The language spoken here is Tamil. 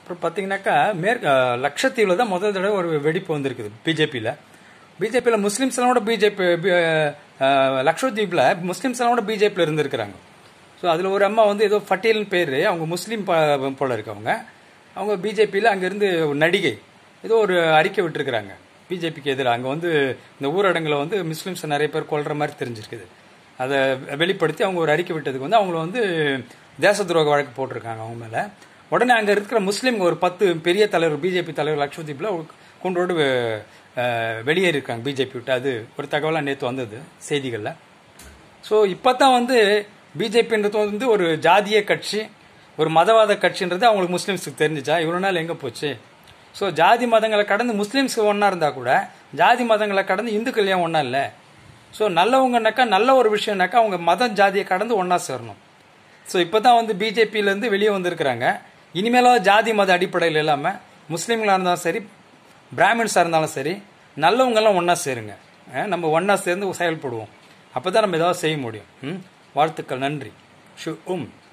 அப்புறம் பார்த்தீங்கன்னாக்கா மேற்கு அஹ், லட்சத்தீவில் தான் முதல் தடவை ஒரு வெடிப்பு வந்திருக்குது பிஜேபியில் பிஜேபியில் முஸ்லீம்ஸ் எல்லாம் கூட பிஜேபி லட்சத்தீவில் முஸ்லீம்ஸ் எல்லாம் கூட பிஜேபியில் இருந்திருக்கிறாங்க ஸோ அதில் ஒரு அம்மா வந்து ஏதோ ஃபட்டேல்னு பேர் அவங்க முஸ்லீம் ப- போல இருக்கவங்க அவங்க பிஜேபியில் அங்கேருந்து ஒரு நடிகை ஏதோ ஒரு அறிக்கை விட்டுருக்குறாங்க பிஜேபிக்கு எதிராக அங்கே வந்து இந்த ஊரடங்கில் வந்து முஸ்லீம்ஸ் நிறைய பேர் கொல்ற மாதிரி தெரிஞ்சிருக்குது அதை வெளிப்படுத்தி அவங்க ஒரு அறிக்கை விட்டதுக்கு வந்து அவங்கள வந்து தேச துரோக வழக்கு போட்டிருக்காங்க அவங்க மேலே உடனே அங்கே இருக்கிற முஸ்லீம் ஒரு பத்து பெரிய தலைவர் பிஜேபி தலைவர் லட்சத்தீப்பில் கொண்டோடு அஹ், வெளியேறியிருக்காங்க பிஜேபி விட்டு அது ஒரு தகவலாக நேற்று வந்தது செய்திகளில் ஸோ இப்போ தான் வந்து பிஜேபின்றது வந்து ஒரு ஜாதிய கட்சி ஒரு மதவாத கட்சின்றது அவங்களுக்கு முஸ்லீம்ஸுக்கு தெரிஞ்சுச்சா இவ்வளோ நாள் எங்கே போச்சு ஸோ ஜாதி மதங்களை கடந்து முஸ்லீம்ஸ் ஒன்றா இருந்தால் கூட ஜாதி மதங்களை கடந்து இந்துக்கள் ஏன் ஒன்றா இல்லை ஸோ நல்லவங்கனாக்கா நல்ல ஒரு விஷயம்னாக்கா அவங்க மதம் ஜாதியை கடந்து ஒன்றா சேரணும் ஸோ இப்போ தான் வந்து பிஜேபியிலேருந்து வெளியே வந்திருக்கிறாங்க இனிமேலாவது ஜாதி மத அடிப்படையில் இல்லாமல் முஸ்லீம்களாக இருந்தாலும் சரி பிராமின்ஸாக இருந்தாலும் சரி நல்லவங்கெல்லாம் ஒன்றா சேருங்க அஹ் நம்ம ஒன்றா சேர்ந்து செயல்படுவோம் அப்போ தான் நம்ம ஏதாவது செய்ய முடியும் ம்? வாழ்த்துக்கள் நன்றி ஷு உம்